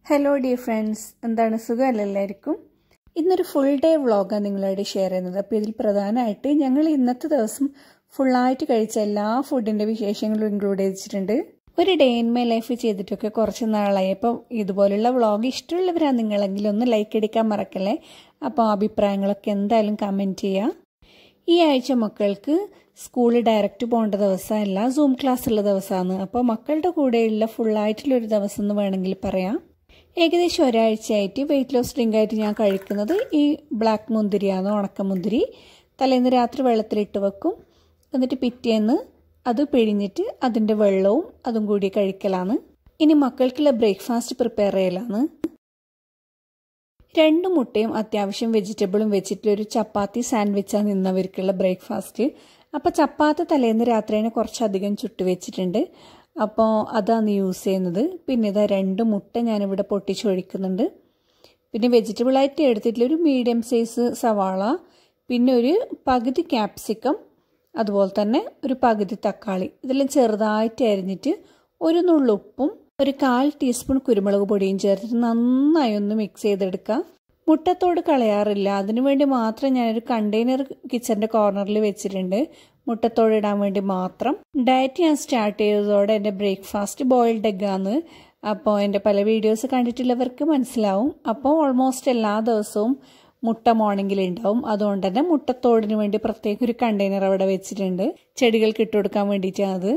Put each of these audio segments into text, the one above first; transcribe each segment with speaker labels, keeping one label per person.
Speaker 1: hello dear friends എന്താണ് സുഖമല്ല എല്ലാവർക്കും ഇന്നൊരു ഫുൾ ഡേ വ്ളോഗാണ് നിങ്ങളോട് ഷെയർ ചെയ്യുന്നത് അപ്പോൾ ഇതിൽ പ്രധാനമായിട്ട് ഞങ്ങൾ ഇന്നത്തെ ദിവസം ഫുള്ളായിട്ട് കഴിച്ച എല്ലാ ഫുഡിൻ്റെ വിശേഷങ്ങളും ഇൻക്ലൂഡ് ചെയ്തിട്ടുണ്ട് ഒരു ഡേ ഇൻ മൈ ലൈഫ് ചെയ്തിട്ടൊക്കെ കുറച്ച് നാളായി അപ്പോൾ ഇതുപോലുള്ള വ്ളോഗ് ഇഷ്ടമുള്ളവരാണ് നിങ്ങളെങ്കിൽ ഒന്ന് ലൈക്ക് അടിക്കാൻ മറക്കല്ലേ അപ്പോൾ അഭിപ്രായങ്ങളൊക്കെ എന്തായാലും കമൻറ്റ് ചെയ്യുക ഈ ആഴ്ച മക്കൾക്ക് സ്കൂളിൽ ഡയറക്റ്റ് പോകേണ്ട ദിവസമല്ല സൂം ക്ലാസ് ഉള്ള ദിവസമാണ് അപ്പോൾ മക്കളുടെ കൂടെയുള്ള ഫുള്ളായിട്ടുള്ളൊരു ദിവസം എന്ന് വേണമെങ്കിൽ പറയാം ഏകദേശം ഒരാഴ്ചയായിട്ട് വെയിറ്റ് ലോസ് ഡ്രിങ്ക് ആയിട്ട് ഞാൻ കഴിക്കുന്നത് ഈ ബ്ലാക്ക് മുന്തിരിയാണ് ഉണക്കമുന്തിരി തലേന്ന് രാത്രി വെള്ളത്തിലിട്ട് വെക്കും എന്നിട്ട് പിറ്റേന്ന് അത് പിഴിഞ്ഞിട്ട് അതിൻ്റെ വെള്ളവും അതും കൂടി കഴിക്കലാണ് ഇനി മക്കൾക്കുള്ള ബ്രേക്ക്ഫാസ്റ്റ് പ്രിപ്പയർ ചെയ്യലാണ് രണ്ട് മുട്ടയും അത്യാവശ്യം വെജിറ്റബിളും വെച്ചിട്ടുള്ള ഒരു ചപ്പാത്തി സാൻഡ്വിച്ചാണ് നിന്നവർക്കുള്ള ബ്രേക്ക്ഫാസ്റ്റ് അപ്പോൾ ചപ്പാത്തി തലേന്ന് രാത്രിനെ കുറച്ചധികം ചുട്ട് വെച്ചിട്ടുണ്ട് അപ്പോൾ അതാണ് യൂസ് ചെയ്യുന്നത് പിന്നെ ഇതാ രണ്ട് മുട്ട ഞാനിവിടെ പൊട്ടിച്ചൊഴിക്കുന്നുണ്ട് പിന്നെ വെജിറ്റബിളായിട്ട് എടുത്തിട്ടുള്ള ഒരു മീഡിയം സൈസ് സവാള പിന്നെ ഒരു പകുതി ക്യാപ്സിക്കം അതുപോലെ തന്നെ ഒരു പകുതി തക്കാളി ഇതെല്ലാം ചെറുതായിട്ട് അരിഞ്ഞിട്ട് ഒരു നുള്ളുപ്പും ഒരു കാൽ ടീസ്പൂൺ കുരുമുളക് പൊടിയും ചേർത്തിട്ട് നന്നായി ഒന്ന് മിക്സ് ചെയ്തെടുക്കുക മുട്ടത്തോട് കളയാറില്ല അതിനുവേണ്ടി മാത്രം ഞാനൊരു കണ്ടെയ്നർ കിച്ചൻ്റെ കോർണറിൽ വെച്ചിട്ടുണ്ട് മുട്ടത്തോട് ഇടാൻ വേണ്ടി മാത്രം ഡയറ്റ് ഞാൻ സ്റ്റാർട്ട് ചെയ്തതോടെ എൻ്റെ ബ്രേക്ക്ഫാസ്റ്റ് ബോയിൽഡ് എഗ്ഗാണ് അപ്പോൾ എൻ്റെ പല വീഡിയോസ് കണ്ടിട്ടുള്ളവർക്ക് മനസ്സിലാവും അപ്പോൾ ഓൾമോസ്റ്റ് എല്ലാ ദിവസവും മുട്ട മോർണിംഗിൽ ഉണ്ടാവും അതുകൊണ്ട് തന്നെ മുട്ടത്തോടിന് വേണ്ടി പ്രത്യേക ഒരു കണ്ടെയ്നർ അവിടെ വെച്ചിട്ടുണ്ട് ചെടികൾക്ക് ഇട്ട് കൊടുക്കാൻ വേണ്ടിയിട്ടാണ് അത്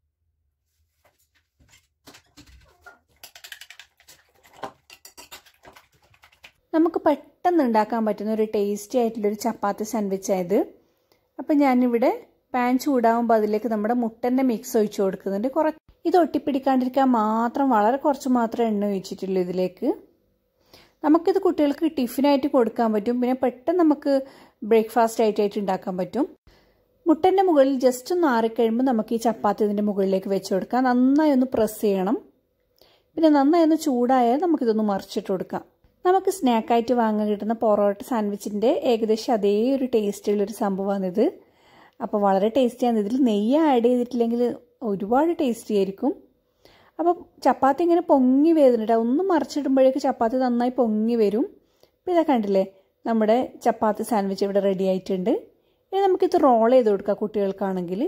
Speaker 1: നമുക്ക് പെട്ടെന്ന് ഉണ്ടാക്കാൻ പറ്റുന്ന ഒരു ടേസ്റ്റി ആയിട്ടുള്ളൊരു ചപ്പാത്തി സാൻഡ്വിച്ച് ആയത് അപ്പം ഞാനിവിടെ പാൻ ചൂടാകുമ്പോൾ അതിലേക്ക് നമ്മുടെ മുട്ടൻ്റെ മിക്സ് ഒഴിച്ചു കൊടുക്കുന്നുണ്ട് കുറ ഇത് ഒട്ടിപ്പിടിക്കാണ്ടിരിക്കാൻ മാത്രം വളരെ കുറച്ച് മാത്രം എണ്ണ ഒഴിച്ചിട്ടുള്ളൂ ഇതിലേക്ക് നമുക്കിത് കുട്ടികൾക്ക് ടിഫിനായിട്ട് കൊടുക്കാൻ പറ്റും പിന്നെ പെട്ടെന്ന് നമുക്ക് ബ്രേക്ക്ഫാസ്റ്റ് ആയിട്ടായിട്ട് ഉണ്ടാക്കാൻ പറ്റും മുട്ടൻ്റെ മുകളിൽ ജസ്റ്റ് ഒന്ന് ആറിക്കഴിയുമ്പോൾ നമുക്ക് ഈ ചപ്പാത്തി ഇതിൻ്റെ മുകളിലേക്ക് വെച്ച് കൊടുക്കാം നന്നായി ഒന്ന് പ്രസ് ചെയ്യണം പിന്നെ നന്നായി ഒന്ന് ചൂടായാൽ നമുക്കിതൊന്ന് മറിച്ചിട്ട് കൊടുക്കാം നമുക്ക് സ്നാക്കായിട്ട് വാങ്ങാൻ കിട്ടുന്ന പൊറോട്ട സാൻഡ്വിച്ചിൻ്റെ ഏകദേശം അതേ ഒരു ടേസ്റ്റുള്ളൊരു സംഭവമാണിത് അപ്പോൾ വളരെ ടേസ്റ്റിയാണ് ഇതിൽ നെയ്യ് ആഡ് ചെയ്തിട്ടില്ലെങ്കിൽ ഒരുപാട് ടേസ്റ്റി ആയിരിക്കും അപ്പോൾ ചപ്പാത്തി ഇങ്ങനെ പൊങ്ങി വരുന്നുണ്ട് ഒന്ന് മറിച്ചിടുമ്പോഴേക്ക് ചപ്പാത്തി നന്നായി പൊങ്ങി വരും അപ്പോൾ ഇതാ കണ്ടില്ലേ നമ്മുടെ ചപ്പാത്തി സാൻഡ്വിച്ച് ഇവിടെ റെഡി ആയിട്ടുണ്ട് ഇനി നമുക്കിത് റോൾ ചെയ്ത് കൊടുക്കാം കുട്ടികൾക്കാണെങ്കിൽ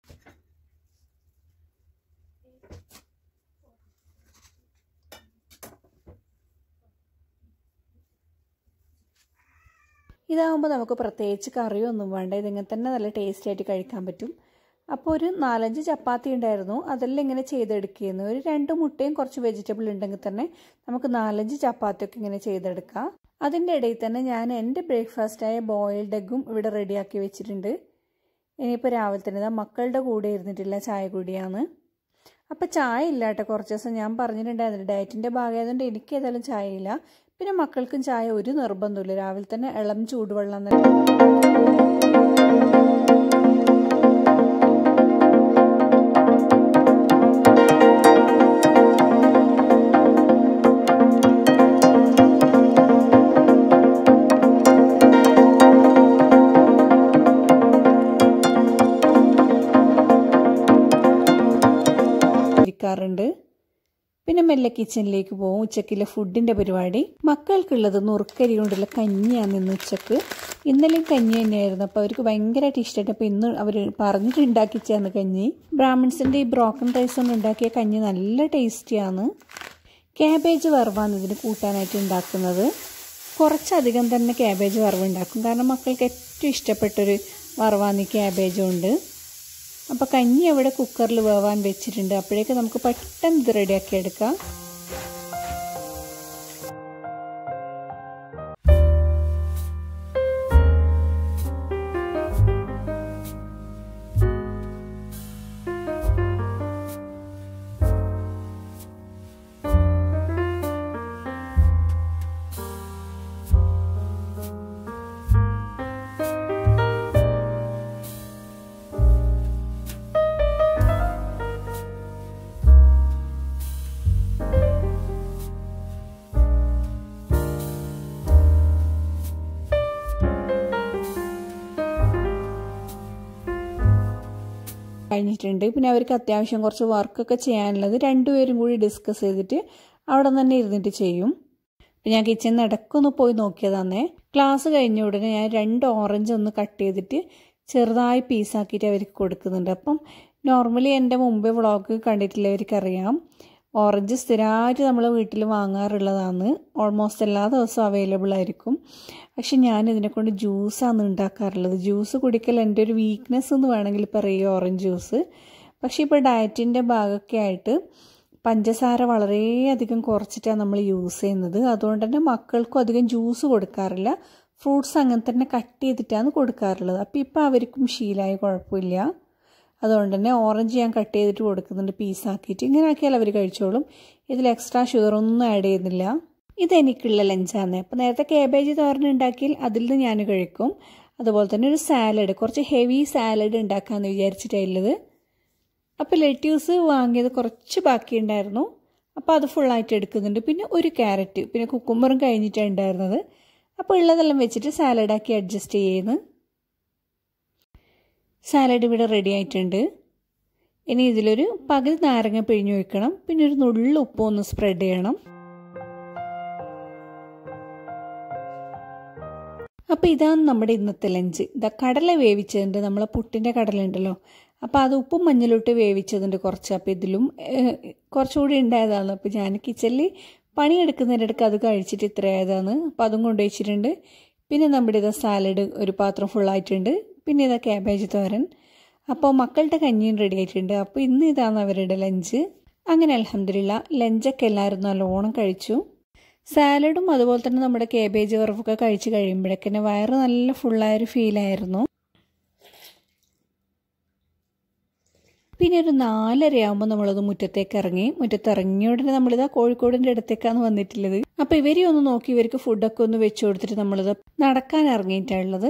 Speaker 1: ഇതാകുമ്പോൾ നമുക്ക് പ്രത്യേകിച്ച് കറിയൊന്നും വേണ്ട ഇതിങ്ങനെ തന്നെ നല്ല ടേസ്റ്റി ആയിട്ട് കഴിക്കാൻ പറ്റും അപ്പോൾ ഒരു നാലഞ്ച് ചപ്പാത്തി ഉണ്ടായിരുന്നു അതെല്ലാം ഇങ്ങനെ ചെയ്തെടുക്കുന്നു ഒരു രണ്ട് മുട്ടയും കുറച്ച് വെജിറ്റബിൾ ഉണ്ടെങ്കിൽ തന്നെ നമുക്ക് നാലഞ്ച് ചപ്പാത്തിയൊക്കെ ഇങ്ങനെ ചെയ്തെടുക്കാം അതിൻ്റെ ഇടയിൽ തന്നെ ഞാൻ എൻ്റെ ബ്രേക്ക്ഫാസ്റ്റായ ബോയിൽഡ് എഗ്ഗും ഇവിടെ റെഡിയാക്കി വെച്ചിട്ടുണ്ട് ഇനിയിപ്പോൾ രാവിലെ തന്നെ മക്കളുടെ കൂടെ ഇരുന്നിട്ടില്ല ചായ കൂടിയാണ് അപ്പോൾ ചായ ഇല്ല കേട്ടോ കുറച്ച് ദിവസം ഞാൻ പറഞ്ഞിട്ടുണ്ടായിരുന്നു ഡയറ്റിൻ്റെ ഭാഗമായതുകൊണ്ട് എനിക്ക് ഏതായാലും ചായ ഇല്ല പിന്നെ മക്കൾക്കും ചായ ഒരു നിർബന്ധമില്ല രാവിലെ തന്നെ ഇളം ചൂടുവെള്ളം തന്നെ ഇരിക്കാറുണ്ട് പിന്നെ മെല്ലെ കിച്ചണിലേക്ക് പോകും ഉച്ചക്കിലെ ഫുഡിൻ്റെ പരിപാടി മക്കൾക്കുള്ളത് നുറുക്കരി കൊണ്ടുള്ള കഞ്ഞിയാണ് ഇന്ന് ഉച്ചക്ക് ഇന്നലെയും കഞ്ഞി തന്നെയായിരുന്നു അപ്പോൾ അവർക്ക് ഭയങ്കരമായിട്ട് ഇഷ്ടമായിട്ട് അപ്പോൾ ഇന്ന് അവർ പറഞ്ഞിട്ട് ഉണ്ടാക്കിച്ചാണ് കഞ്ഞി ബ്രാഹ്മിൺസിൻ്റെ ഈ ബ്രോക്കൺ റൈസ് കൊണ്ട് ഉണ്ടാക്കിയ കഞ്ഞി നല്ല ടേസ്റ്റിയാണ് ക്യാബേജ് വറവാണ് ഇതിന് കൂട്ടാനായിട്ട് ഉണ്ടാക്കുന്നത് കുറച്ചധികം തന്നെ ക്യാബേജ് വറവ് ഉണ്ടാക്കും കാരണം മക്കൾക്ക് ഏറ്റവും ഇഷ്ടപ്പെട്ടൊരു വറവാണ് ഈ ക്യാബേജ് കൊണ്ട് അപ്പോൾ കഞ്ഞി അവിടെ കുക്കറിൽ വേവാൻ വെച്ചിട്ടുണ്ട് അപ്പോഴേക്ക് നമുക്ക് പെട്ടെന്ന് ഇത് റെഡിയാക്കി എടുക്കാം കഴിഞ്ഞിട്ടുണ്ട് പിന്നെ അവർക്ക് അത്യാവശ്യം കുറച്ച് വർക്കൊക്കെ ചെയ്യാനുള്ളത് രണ്ടുപേരും കൂടി ഡിസ്കസ് ചെയ്തിട്ട് അവിടെ തന്നെ ഇരുന്നിട്ട് ചെയ്യും അപ്പം ഞാൻ കിച്ചണിൽ ഇടയ്ക്കൊന്ന് പോയി നോക്കിയതാന്നേ ക്ലാസ് കഴിഞ്ഞ ഉടനെ ഞാൻ രണ്ട് ഓറഞ്ച് ഒന്ന് കട്ട് ചെയ്തിട്ട് ചെറുതായി പീസാക്കിയിട്ട് അവർക്ക് കൊടുക്കുന്നുണ്ട് അപ്പം നോർമലി എൻ്റെ മുമ്പേ വ്ളോഗ് കണ്ടിട്ടുള്ളവർക്കറിയാം ഓറഞ്ച് സ്ഥിരമായിട്ട് നമ്മൾ വീട്ടിൽ വാങ്ങാറുള്ളതാണ് ഓൾമോസ്റ്റ് എല്ലാ ദിവസവും അവൈലബിൾ ആയിരിക്കും പക്ഷെ ഞാൻ ഇതിനെ കൊണ്ട് ജ്യൂസാണ് ഉണ്ടാക്കാറുള്ളത് ജ്യൂസ് കുടിക്കൽ എൻ്റെ ഒരു വീക്ക്നെസ് എന്ന് വേണമെങ്കിൽ പറയുക ഓറഞ്ച് ജ്യൂസ് പക്ഷേ ഇപ്പോൾ ഡയറ്റിൻ്റെ ഭാഗമൊക്കെ ആയിട്ട് പഞ്ചസാര വളരെയധികം കുറച്ചിട്ടാണ് നമ്മൾ യൂസ് ചെയ്യുന്നത് അതുകൊണ്ട് തന്നെ മക്കൾക്കും അധികം ജ്യൂസ് കൊടുക്കാറില്ല ഫ്രൂട്ട്സ് അങ്ങനെ തന്നെ കട്ട് ചെയ്തിട്ടാണ് കൊടുക്കാറുള്ളത് അപ്പോൾ ഇപ്പോൾ അവർക്കും ശീലമായ കുഴപ്പമില്ല അതുകൊണ്ട് തന്നെ ഓറഞ്ച് ഞാൻ കട്ട് ചെയ്തിട്ട് കൊടുക്കുന്നുണ്ട് പീസാക്കിയിട്ട് ഇങ്ങനെ ആക്കിയാൽ അവർ കഴിച്ചോളും ഇതിൽ എക്സ്ട്രാ ഷുഗർ ഒന്നും ആഡ് ചെയ്യുന്നില്ല ഇതെനിക്കുള്ള ലഞ്ചാണ് അപ്പോൾ നേരത്തെ കേബേജ് തോരൻ ഉണ്ടാക്കിയാൽ അതിൽ നിന്ന് ഞാൻ കഴിക്കും അതുപോലെ തന്നെ ഒരു സാലഡ് കുറച്ച് ഹെവി സാലഡ് ഉണ്ടാക്കാമെന്ന് വിചാരിച്ചിട്ടുള്ളത് അപ്പോൾ ലെറ്റ്യൂസ് വാങ്ങിയത് കുറച്ച് ബാക്കിയുണ്ടായിരുന്നു അപ്പോൾ അത് ഫുള്ളായിട്ട് എടുക്കുന്നുണ്ട് പിന്നെ ഒരു ക്യാരറ്റ് പിന്നെ കുക്കുമ്പറും കഴിഞ്ഞിട്ടാണ് ഉണ്ടായിരുന്നത് അപ്പോൾ ഉള്ളതെല്ലാം വെച്ചിട്ട് സാലഡാക്കി അഡ്ജസ്റ്റ് ചെയ്യുന്നു സാലഡ് ഇവിടെ റെഡി ആയിട്ടുണ്ട് ഇനി ഇതിലൊരു പകുതി നാരങ്ങ പിഴിഞ്ഞു വെക്കണം പിന്നെ ഒരു നുള്ളു ഉപ്പ് ഒന്ന് സ്പ്രെഡ് ചെയ്യണം അപ്പോൾ ഇതാണ് നമ്മുടെ ഇന്നത്തെ ലഞ്ച് ഇതാ കടല വേവിച്ചതുണ്ട് നമ്മളെ പുട്ടിൻ്റെ കടല ഉണ്ടല്ലോ അപ്പോൾ അത് ഉപ്പും മഞ്ഞളിട്ട് വേവിച്ചതുണ്ട് കുറച്ച് അപ്പോൾ ഇതിലും കുറച്ചുകൂടി ഉണ്ടായതാണ് അപ്പോൾ ഞാൻ കിച്ചണിൽ പണിയെടുക്കുന്നതിനിടയ്ക്ക് അത് കഴിച്ചിട്ട് ഇത്രയായതാണ് അപ്പോൾ അതും കൊണ്ടുവച്ചിട്ടുണ്ട് പിന്നെ നമ്മുടെ ഇതാ സാലഡ് ഒരു പാത്രം ഫുള്ളായിട്ടുണ്ട് പിന്നെ ഇതാ ക്യാബേജ് തോരൻ അപ്പോൾ മക്കളുടെ കഞ്ഞിയും റെഡി ആയിട്ടുണ്ട് അപ്പോൾ ഇന്ന് ഇതാണ് അവരുടെ ലഞ്ച് അങ്ങനെ അലഹമില്ല ലഞ്ചൊക്കെ എല്ലാവരും നല്ലോണം കഴിച്ചു സാലഡും അതുപോലെ തന്നെ നമ്മുടെ കേബേജ് വറവൊക്കെ കഴിച്ച് കഴിയുമ്പോഴേക്കന്നെ വയറ് നല്ല ഫുള്ളായൊരു ഫീലായിരുന്നു പിന്നെ ഒരു നാലരയാകുമ്പോൾ നമ്മളത് മുറ്റത്തേക്ക് ഇറങ്ങി മുറ്റത്ത് ഇറങ്ങിയ ഉടനെ നമ്മളിതാ കോഴിക്കോടിൻ്റെ അടുത്തേക്കാണ് വന്നിട്ടുള്ളത് അപ്പോൾ ഇവരെ ഒന്ന് നോക്കി ഇവർക്ക് ഫുഡൊക്കെ ഒന്ന് വെച്ചു കൊടുത്തിട്ട് നമ്മളിത് നടക്കാൻ ഇറങ്ങിയിട്ടുള്ളത്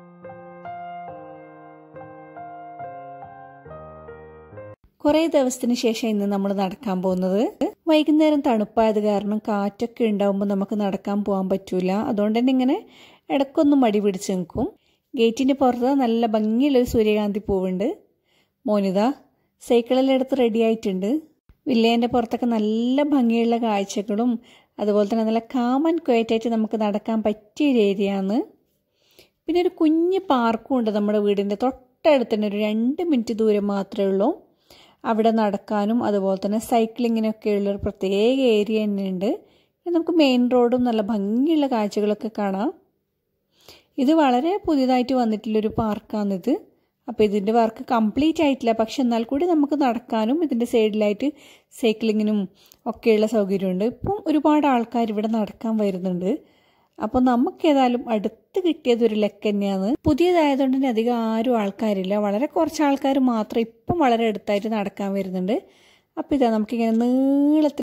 Speaker 1: കുറേ ദിവസത്തിന് ശേഷം ഇന്ന് നമ്മൾ നടക്കാൻ പോകുന്നത് വൈകുന്നേരം തണുപ്പായത് കാരണം കാറ്റൊക്കെ ഉണ്ടാകുമ്പോൾ നമുക്ക് നടക്കാൻ പോകാൻ പറ്റൂല അതുകൊണ്ട് തന്നെ ഇങ്ങനെ ഇടയ്ക്കൊന്നും മടി പിടിച്ച് നിൽക്കും ഗേറ്റിൻ്റെ പുറത്ത് നല്ല ഭംഗിയുള്ളൊരു സൂര്യകാന്തി പൂവുണ്ട് മോനിത സൈക്കിളെല്ലാം എടുത്ത് റെഡി ആയിട്ടുണ്ട് വില്ലേൻ്റെ പുറത്തൊക്കെ നല്ല ഭംഗിയുള്ള കാഴ്ചകളും അതുപോലെ തന്നെ നല്ല കാമൻ ക്വയറ്റായിട്ട് നമുക്ക് നടക്കാൻ പറ്റിയ ഒരു ഏരിയയാണ് പിന്നെ ഒരു കുഞ്ഞ് പാർക്കും ഉണ്ട് നമ്മുടെ വീടിൻ്റെ തൊട്ടടുത്ത് തന്നെ ഒരു രണ്ട് മിനിറ്റ് ദൂരം മാത്രമേ ഉള്ളൂ അവിടെ നടക്കാനും അതുപോലെ തന്നെ സൈക്ലിങ്ങിനൊക്കെയുള്ള ഒരു പ്രത്യേക ഏരിയ തന്നെയുണ്ട് നമുക്ക് മെയിൻ റോഡും നല്ല ഭംഗിയുള്ള കാഴ്ചകളൊക്കെ കാണാം ഇത് വളരെ പുതിയതായിട്ട് വന്നിട്ടുള്ളൊരു പാർക്കാണിത് അപ്പോൾ ഇതിൻ്റെ വർക്ക് കംപ്ലീറ്റ് ആയിട്ടില്ല പക്ഷെ എന്നാൽ കൂടി നമുക്ക് നടക്കാനും ഇതിൻ്റെ സൈഡിലായിട്ട് സൈക്ലിങ്ങിനും ഒക്കെയുള്ള സൗകര്യമുണ്ട് ഇപ്പം ഒരുപാട് ആൾക്കാർ ഇവിടെ നടക്കാൻ വരുന്നുണ്ട് അപ്പോൾ നമുക്ക് ഏതായാലും അടുത്ത് കിട്ടിയത് ഒരു ലെക്ക് തന്നെയാണ് പുതിയതായതുകൊണ്ട് തന്നെ അധികം ആരും ആൾക്കാരില്ല വളരെ കുറച്ച് ആൾക്കാർ മാത്രം ഇപ്പം വളരെ അടുത്തായിട്ട് നടക്കാൻ വരുന്നുണ്ട് അപ്പോൾ ഇതാ നമുക്കിങ്ങനെ നീളത്തിൽ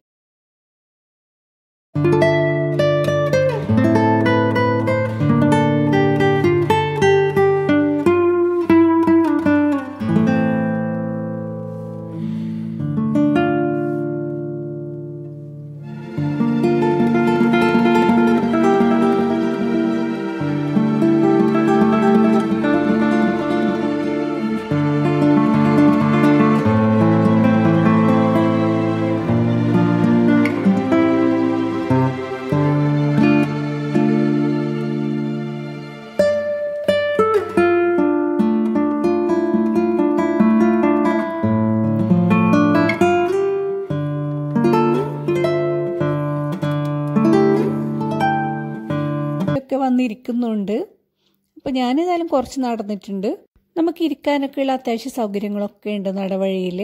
Speaker 1: ഒക്കെ വന്നിരിക്കുന്നുണ്ട് അപ്പോൾ ഞാനേതായാലും കുറച്ച് നടന്നിട്ടുണ്ട് നമുക്ക് ഇരിക്കാനൊക്കെയുള്ള അത്യാവശ്യ സൗകര്യങ്ങളൊക്കെ ഉണ്ട് നടവഴിയിൽ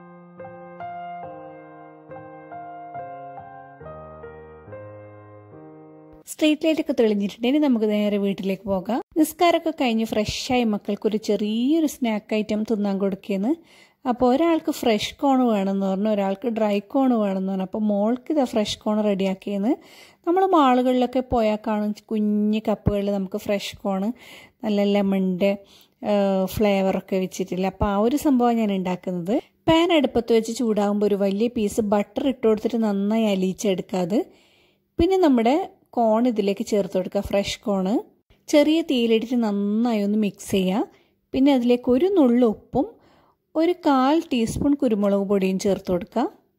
Speaker 1: സ്ട്രീറ്റ് ലൈറ്റ് ഒക്കെ തെളിഞ്ഞിട്ടുണ്ടെങ്കിൽ നമുക്ക് നേരെ വീട്ടിലേക്ക് പോകാം നിസ്കാരമൊക്കെ കഴിഞ്ഞ് ഫ്രഷായി മക്കൾക്ക് ഒരു ചെറിയൊരു സ്നാക്ക് ഐറ്റം തിന്നാൻ കൊടുക്കുകയെന്ന് അപ്പോൾ ഒരാൾക്ക് ഫ്രഷ് കോൺ വേണമെന്ന് പറഞ്ഞു ഒരാൾക്ക് ഡ്രൈ കോൺ വേണമെന്ന് പറഞ്ഞു അപ്പോൾ മോൾക്ക് ഇതാ ഫ്രഷ് കോൺ റെഡിയാക്കിയെന്ന് നമ്മൾ മാളുകളിലൊക്കെ പോയാൽ കാണും കുഞ്ഞ് കപ്പുകളിൽ നമുക്ക് ഫ്രഷ് കോണ് നല്ല ലെമണിൻ്റെ ഫ്ലേവറൊക്കെ വെച്ചിട്ടില്ല അപ്പോൾ ആ ഒരു സംഭവം ഞാൻ ഉണ്ടാക്കുന്നത് പാൻ അടുപ്പത്ത് വെച്ച് ചൂടാകുമ്പോൾ ഒരു വലിയ പീസ് ബട്ടർ ഇട്ട് കൊടുത്തിട്ട് നന്നായി അലിയിച്ചെടുക്കാതെ പിന്നെ നമ്മുടെ കോൺ ഇതിലേക്ക് ചേർത്ത് കൊടുക്കുക ഫ്രഷ് കോണ് ചെറിയ തീയിലിട്ടിട്ട് നന്നായി ഒന്ന് മിക്സ് ചെയ്യുക പിന്നെ അതിലേക്ക് ഒരു നുള്ളു ഉപ്പും ഒരു കാൽ ടീസ്പൂൺ കുരുമുളക് പൊടിയും ചേർത്ത് കൊടുക്കുക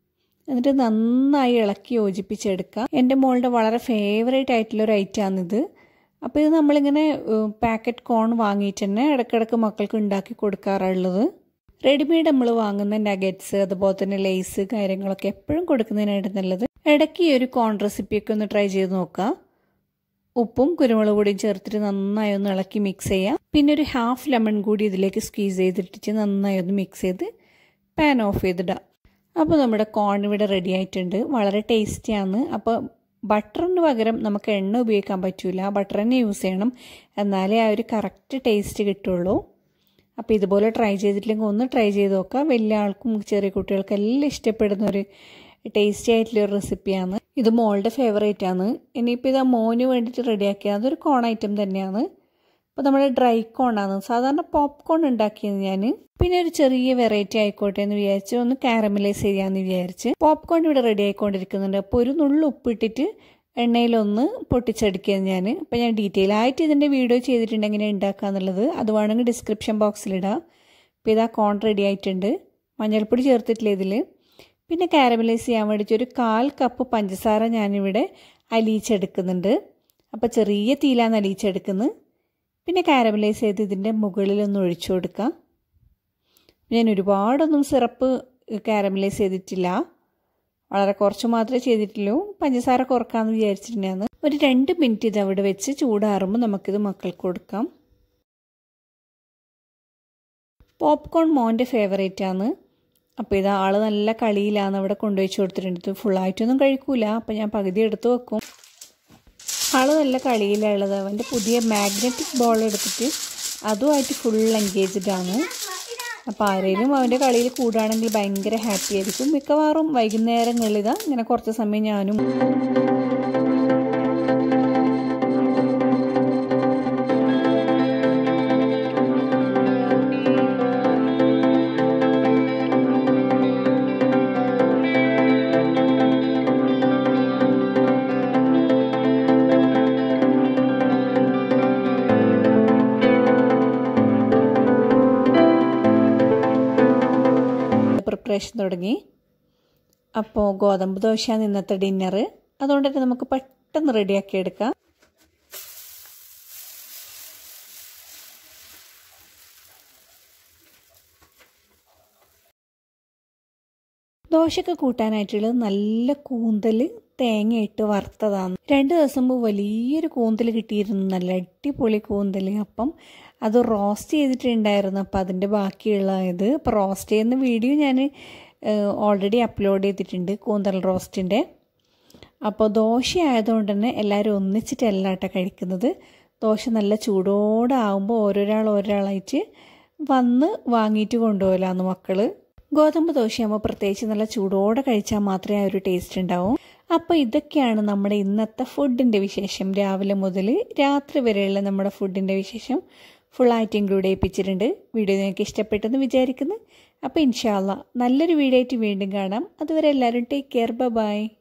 Speaker 1: എന്നിട്ട് നന്നായി ഇളക്കി യോജിപ്പിച്ചെടുക്കുക എൻ്റെ മോളുടെ വളരെ ഫേവറേറ്റ് ആയിട്ടുള്ള ഒരു ഐറ്റമാണിത് അപ്പോൾ ഇത് നമ്മളിങ്ങനെ പാക്കറ്റ് കോൺ വാങ്ങിയിട്ട് തന്നെ ഇടയ്ക്കിടയ്ക്ക് മക്കൾക്ക് ഉണ്ടാക്കി കൊടുക്കാറുള്ളത് റെഡിമെയ്ഡ് നമ്മൾ വാങ്ങുന്ന നഗറ്റ്സ് അതുപോലെ തന്നെ ലേസ് കാര്യങ്ങളൊക്കെ എപ്പോഴും കൊടുക്കുന്നതിനായിട്ട് നല്ലത് ഇടയ്ക്ക് ഈ ഒരു കോൺ റെസിപ്പിയൊക്കെ ഒന്ന് ട്രൈ ചെയ്ത് നോക്കുക ഉപ്പും കുരുമുളക് പൊടിയും ചേർത്തിട്ട് നന്നായി ഒന്ന് ഇളക്കി മിക്സ് ചെയ്യാം പിന്നെ ഒരു ഹാഫ് ലെമൺ കൂടി ഇതിലേക്ക് സ്ക്വീസ് ചെയ്തിട്ടിട്ട് നന്നായി ഒന്ന് മിക്സ് ചെയ്ത് പാൻ ഓഫ് ചെയ്തിടാം അപ്പോൾ നമ്മുടെ കോൺ ഇവിടെ റെഡി ആയിട്ടുണ്ട് വളരെ ടേസ്റ്റിയാണ് അപ്പോൾ ബട്ടറിന് പകരം നമുക്ക് എണ്ണ ഉപയോഗിക്കാൻ പറ്റില്ല ബട്ടർ തന്നെ യൂസ് ചെയ്യണം എന്നാലേ ആ ഒരു കറക്റ്റ് ടേസ്റ്റ് കിട്ടുള്ളൂ അപ്പോൾ ഇതുപോലെ ട്രൈ ചെയ്തിട്ടില്ലെങ്കിൽ ഒന്ന് ട്രൈ ചെയ്ത് നോക്കുക വലിയ ആൾക്കും ചെറിയ കുട്ടികൾക്കും എല്ലാം ഇഷ്ടപ്പെടുന്ന ഒരു ടേസ്റ്റി ആയിട്ടുള്ള ഒരു റെസിപ്പിയാണ് ഇത് മോളുടെ ഫേവറേറ്റ് ആണ് ഇനിയിപ്പോൾ ഇത് ആ മോന് വേണ്ടിയിട്ട് റെഡിയാക്കിയത് അതൊരു കോൺ ഐറ്റം തന്നെയാണ് അപ്പോൾ നമ്മുടെ ഡ്രൈ കോൺ ആണ് സാധാരണ പോപ്കോൺ ഉണ്ടാക്കിയത് ഞാൻ പിന്നെ ഒരു ചെറിയ വെറൈറ്റി ആയിക്കോട്ടെ എന്ന് വിചാരിച്ച് ഒന്ന് കാരമലൈസ് ചെയ്യാമെന്ന് വിചാരിച്ച് പോപ്കോൺ ഇവിടെ റെഡി ആയിക്കൊണ്ടിരിക്കുന്നുണ്ട് അപ്പോൾ ഒരു നുള്ളു ഉപ്പിട്ടിട്ട് എണ്ണയിലൊന്ന് പൊട്ടിച്ചടിക്കുക ഞാൻ അപ്പോൾ ഞാൻ ഡീറ്റെയിൽ ആയിട്ട് ഇതിൻ്റെ വീഡിയോ ചെയ്തിട്ടുണ്ട് എങ്ങനെ ഉണ്ടാക്കുക എന്നുള്ളത് അത് വേണമെങ്കിൽ ഡിസ്ക്രിപ്ഷൻ ബോക്സിലിടാം അപ്പോൾ ഇതാ കോൺ റെഡി ആയിട്ടുണ്ട് മഞ്ഞൾപ്പൊടി ചേർത്തിട്ടില്ല ഇതിൽ പിന്നെ കാരമലൈസ് ചെയ്യാൻ വേണ്ടിയിട്ട് ഒരു കാൽ കപ്പ് പഞ്ചസാര ഞാനിവിടെ അലിയിച്ചെടുക്കുന്നുണ്ട് അപ്പോൾ ചെറിയ തീയിലാണ് അലിയിച്ചെടുക്കുന്നത് പിന്നെ കാരമലൈസ് ചെയ്ത് ഇതിൻ്റെ മുകളിലൊന്ന് ഒഴിച്ചു കൊടുക്കാം ഞാൻ ഒരുപാടൊന്നും സിറപ്പ് കാരമലൈസ് ചെയ്തിട്ടില്ല വളരെ കുറച്ച് മാത്രമേ ചെയ്തിട്ടുള്ളൂ പഞ്ചസാര കുറക്കാമെന്ന് വിചാരിച്ചിട്ടുണ്ടായിരുന്നു ഒരു രണ്ട് മിനിറ്റ് ഇത് അവിടെ വെച്ച് ചൂടാറുമ്പോൾ നമുക്കിത് മക്കൾക്ക് കൊടുക്കാം പോപ്കോൺ മോൻ്റെ ഫേവറേറ്റ് ആണ് അപ്പോൾ ഇത് ആൾ നല്ല കളിയിലാണ് അവിടെ കൊണ്ടുവച്ച് കൊടുത്തിട്ടുണ്ട് ഇത് ഫുള്ളായിട്ടൊന്നും കഴിക്കൂല അപ്പോൾ ഞാൻ പകുതി എടുത്ത് വെക്കും ആൾ നല്ല കളിയിലുള്ളത് അവൻ്റെ പുതിയ മാഗ്നറ്റിക് ബോൾ എടുത്തിട്ട് അതുമായിട്ട് ഫുൾ എൻഗേജ്ഡ് ആണ് അപ്പോൾ ആരെങ്കിലും അവൻ്റെ കളിയിൽ കൂടുകയാണെങ്കിൽ ഭയങ്കര ഹാപ്പി ആയിരിക്കും മിക്കവാറും വൈകുന്നേരങ്ങളിൽ ഇതാ ഇങ്ങനെ കുറച്ച് സമയം ഞാനും പ്രിപ്പറേഷൻ തുടങ്ങി അപ്പോൾ ഗോതമ്പ് ദോശയാണ് ഇന്നത്തെ ഡിന്നർ അതുകൊണ്ട് തന്നെ നമുക്ക് പെട്ടെന്ന് റെഡിയാക്കി എടുക്കാം ദോശക്ക് കൂട്ടാനായിട്ടുള്ളത് നല്ല കൂന്തൽ തേങ്ങയിട്ട് വറുത്തതാണ് രണ്ട് ദിവസം മുമ്പ് വലിയൊരു കൂന്തൽ കിട്ടിയിരുന്നു നല്ല അടിപൊളി കൂന്തൽ അപ്പം അത് റോസ്റ്റ് ചെയ്തിട്ടുണ്ടായിരുന്നു അപ്പോൾ അതിൻ്റെ ബാക്കിയുള്ള ഇത് അപ്പോൾ റോസ്റ്റ് ചെയ്യുന്ന വീഡിയോ ഞാൻ ഓൾറെഡി അപ്ലോഡ് ചെയ്തിട്ടുണ്ട് കൂന്തൽ റോസ്റ്റിൻ്റെ അപ്പോൾ ദോശ ആയതുകൊണ്ട് തന്നെ എല്ലാവരും ഒന്നിച്ചിട്ടല്ല കേട്ടോ കഴിക്കുന്നത് ദോശ നല്ല ചൂടോടെ ആകുമ്പോൾ ഓരോരാൾ ഓരോരാളായിട്ട് വന്ന് വാങ്ങിയിട്ട് കൊണ്ടുപോകലാന്ന് മക്കൾ ഗോതമ്പ് ദോശയാകുമ്പോൾ പ്രത്യേകിച്ച് നല്ല ചൂടോടെ കഴിച്ചാൽ മാത്രമേ ആ ഒരു ടേസ്റ്റ് ഉണ്ടാവും അപ്പോൾ ഇതൊക്കെയാണ് നമ്മുടെ ഇന്നത്തെ ഫുഡിൻ്റെ വിശേഷം രാവിലെ മുതൽ രാത്രി വരെയുള്ള നമ്മുടെ ഫുഡിൻ്റെ വിശേഷം ഫുള്ളായിട്ട് ഇൻക്ലൂഡ് ചെയ്യിപ്പിച്ചിട്ടുണ്ട് വീഡിയോ നിങ്ങൾക്ക് ഇഷ്ടപ്പെട്ടെന്ന് വിചാരിക്കുന്നു അപ്പോൾ ഇൻഷാല്ല നല്ലൊരു വീഡിയോ ആയിട്ട് വീണ്ടും കാണാം അതുവരെ എല്ലാവരും ടേക്ക് കെയർ ബൈ